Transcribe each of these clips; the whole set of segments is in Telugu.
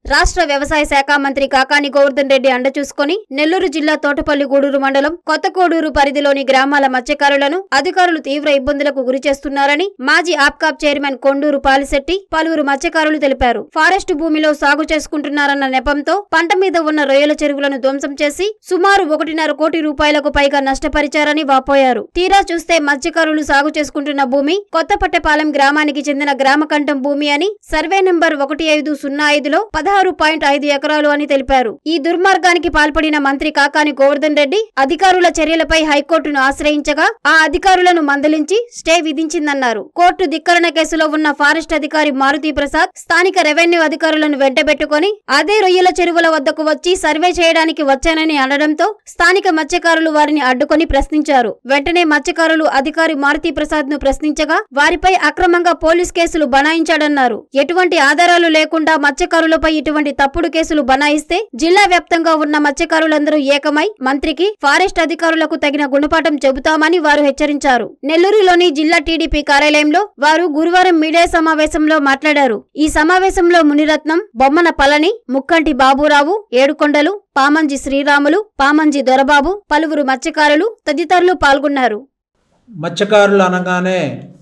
రాష్ట్ర వ్యవసాయ శాఖ మంత్రి కాకాని గోవర్ధన్ రెడ్డి అండ చూసుకొని నెల్లూరు జిల్లా తోటపల్లి గూడూరు మండలం కొత్తకోడూరు పరిధిలోని గ్రామాల మత్స్యకారులను అధికారులు తీవ్ర ఇబ్బందులకు గురి చేస్తున్నారని మాజీ ఆప్కాప్ చైర్మన్ కొండూరు పాలిశెట్టి పలువురు మత్స్యకారులు తెలిపారు ఫారెస్ట్ భూమిలో సాగు చేసుకుంటున్నారన్న నెపంతో పంట మీద ఉన్న రొయ్యల చెరువులను ధ్వంసం చేసి సుమారు ఒకటిన్నర కోటి రూపాయలకు పైగా నష్టపరిచారని వాపోయారు తీరా చూస్తే మత్స్యకారులు సాగు చేసుకుంటున్న భూమి కొత్తపట్టపాలెం గ్రామానికి చెందిన గ్రామకంఠం భూమి అని సర్వే నెంబర్ ఒకటి ఐదు సున్నా ఐదులో పదహారు పాయింట్ ఐదు ఎకరాలు అని తెలిపారు ఈ దుర్మార్గానికి పాల్పడిన మంత్రి కాకాని గోవర్ధన్ రెడ్డి అధికారుల చర్యలపై హైకోర్టును ఆశ్రయించగా ఆ అధికారులను మందలించి స్టే విధించిందన్నారు కోర్టు ధిక్కరణ కేసులో ఉన్న ఫారెస్ట్ అధికారి మారుతి ప్రసాద్ స్థానిక రెవెన్యూ అధికారులను వెంటబెట్టుకొని అదే రొయ్యల చెరువుల వద్దకు వచ్చి సర్వే చేయడానికి వచ్చానని అనడంతో స్థానిక మత్స్యకారులు వారిని అడ్డుకొని ప్రశ్నించారు వెంటనే మత్స్యకారులు అధికారి మారుతి ప్రసాద్ ను ప్రశ్నించగా వారిపై అక్రమంగా పోలీస్ కేసులు బనాయించాడన్నారు ఎటువంటి ఆధారాలు లేకుండా మత్స్యకారులపై ఇటువంటి తప్పుడు కేసులు బనాయిస్తే జిల్లా వ్యాప్తంగా ఉన్న మత్స్యకారులందరూ ఏకమై మంత్రికి ఫారెస్ట్ అధికారులకు తగిన గుణపాఠం చెబుతామని వారు హెచ్చరించారు నెల్లూరులోని జిల్లా టీడీపీ కార్యాలయంలో వారు గురువారం మీడియా సమావేశంలో మాట్లాడారు ఈ సమావేశంలో మునిరత్నం బొమ్మన పళని ముక్కంటి బాబురావు ఏడుకొండలు పామంజి శ్రీరాములు పామంజి దొరబాబు పలువురు మత్స్యకారులు తదితరులు పాల్గొన్నారు మత్స్యకారులు అనగానే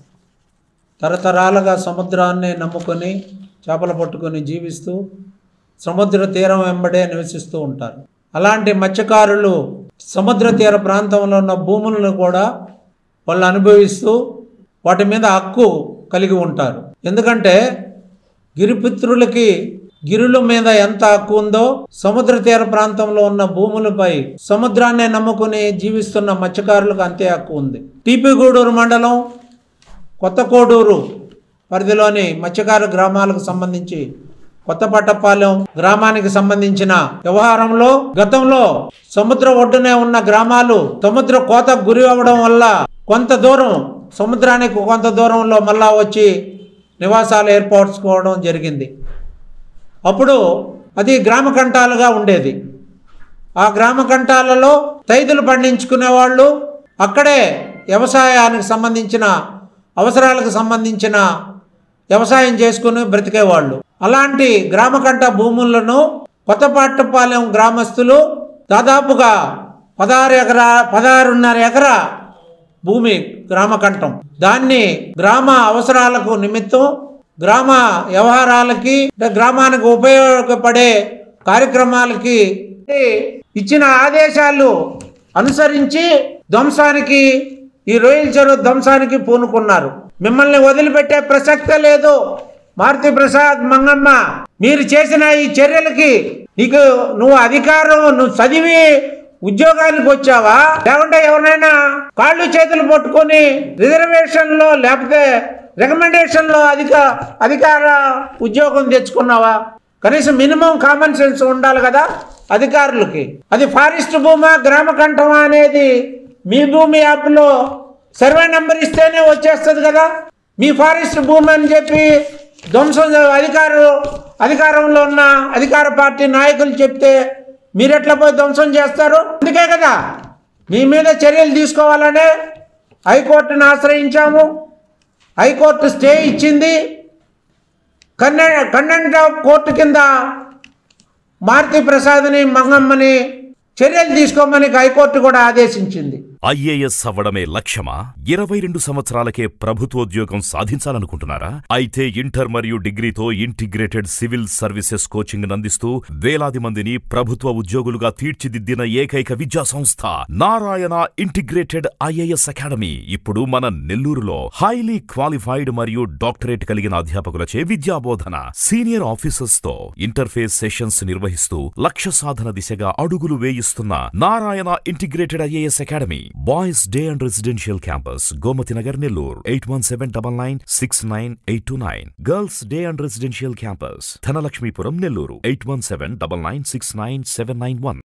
తరతరాలుగా సముద్రాన్ని నమ్ముకొని చేపలు పట్టుకొని జీవిస్తూ సముద్ర తీరం వెంబడే నివసిస్తూ ఉంటారు అలాంటి మత్స్యకారులు సముద్ర తీర ప్రాంతంలో ఉన్న భూములను కూడా వాళ్ళు అనుభవిస్తూ వాటి మీద హక్కు కలిగి ఉంటారు ఎందుకంటే గిరిపుత్రులకి గిరుల మీద ఎంత హక్కు ఉందో సముద్ర తీర ప్రాంతంలో ఉన్న భూములపై సముద్రాన్ని నమ్ముకుని జీవిస్తున్న మత్స్యకారులకు అంతే హక్కు ఉంది టీపీగూడూరు మండలం కొత్త కోడూరు పరిధిలోని మత్స్యకారు గ్రామాలకు సంబంధించి కొత్తపట్టపాలెం గ్రామానికి సంబంధించిన వ్యవహారంలో గతంలో సముద్ర ఒడ్డునే ఉన్న గ్రామాలు సముద్ర కోతకు గురి అవ్వడం వల్ల కొంత దూరం సముద్రానికి కొంత దూరంలో మళ్ళా వచ్చి నివాసాలు ఏర్పరచుకోవడం జరిగింది అప్పుడు అది గ్రామ కంఠాలుగా ఉండేది ఆ గ్రామ కంఠాలలో తైదులు పండించుకునే వాళ్ళు అక్కడే వ్యవసాయానికి సంబంధించిన అవసరాలకు సంబంధించిన వ్యవసాయం చేసుకుని బ్రతికేవాళ్ళు అలాంటి గ్రామకంఠ భూములను కొత్తపాటపాలెం గ్రామస్తులు దాదాపుగా పదహారు ఎకరా పదహారున్నర ఎకరా భూమి గ్రామకంఠం దాన్ని గ్రామ అవసరాలకు నిమిత్తం గ్రామ వ్యవహారాలకి అంటే గ్రామానికి ఉపయోగపడే కార్యక్రమాలకి ఇచ్చిన ఆదేశాలు అనుసరించి ధ్వంసానికి ఈ రొయ్యల చెరువు ధ్వంసానికి పూనుకున్నారు మిమ్మల్ని వదిలిపెట్టే ప్రసక్తే లేదు మారుతి ప్రసాద్ మంగమ్మ మీరు చేసిన ఈ చర్యలకి నీకు నువ్వు అధికారం నువ్వు చదివి ఉద్యోగానికి వచ్చావా లేకుంటే ఎవరినైనా కాళ్ళు చేతులు పట్టుకొని రిజర్వేషన్ లో లేకపోతే రికమెండేషన్ లో అధిక అధికార ఉద్యోగం తెచ్చుకున్నావా కనీసం మినిమం కామన్ సెన్స్ ఉండాలి కదా అధికారులకి అది ఫారెస్ట్ భూమా గ్రామ కంఠమా అనేది మీ భూమి యాప్లో సర్వే నెంబర్ ఇస్తేనే వచ్చేస్తుంది కదా మీ ఫారెస్ట్ భూమి అని చెప్పి ధ్వంసం అధికారు అధికారంలో ఉన్న అధికార పార్టీ నాయకులు చెప్తే మీరెట్లా పోయి ధ్వంసం చేస్తారు అందుకే కదా మీ మీద చర్యలు తీసుకోవాలనే హైకోర్టును ఆశ్రయించాము హైకోర్టు స్టే ఇచ్చింది కన్నె కండెంట్ ఆఫ్ కోర్టు కింద మారుతి ప్రసాద్ని మంగమ్మని చర్యలు తీసుకోమని హైకోర్టు కూడా ఆదేశించింది ఐఏఎస్ అవ్వడమే లక్ష్యమా ఇరవై రెండు సంవత్సరాలకే ప్రభుత్వోద్యోగం సాధించాలనుకుంటున్నారా అయితే ఇంటర్ మరియు డిగ్రీతో ఇంటిగ్రేటెడ్ సివిల్ సర్వీసెస్ కోచింగ్ అందిస్తూ వేలాది మందిని ప్రభుత్వ ఉద్యోగులుగా తీర్చిదిద్దిన ఏకైక విద్యా సంస్థ నారాయణ ఇంటిగ్రేటెడ్ ఐఏఎస్ అకాడమీ ఇప్పుడు మన నెల్లూరులో హైలీ క్వాలిఫైడ్ మరియు డాక్టరేట్ కలిగిన అధ్యాపకులచే విద్యాబోధన సీనియర్ ఆఫీసర్స్ తో ఇంటర్ఫేస్ సెషన్స్ నిర్వహిస్తూ లక్ష్య సాధన దిశగా అడుగులు వేయిస్తున్న Narayana integrated IAS academy boys day and residential campus Gomathi Nagar Nellore eight one seven double nine six nine eight two nine girls day and residential campus Dhanalakshmipuram Nellore eight one seven double nine six nine seven nine one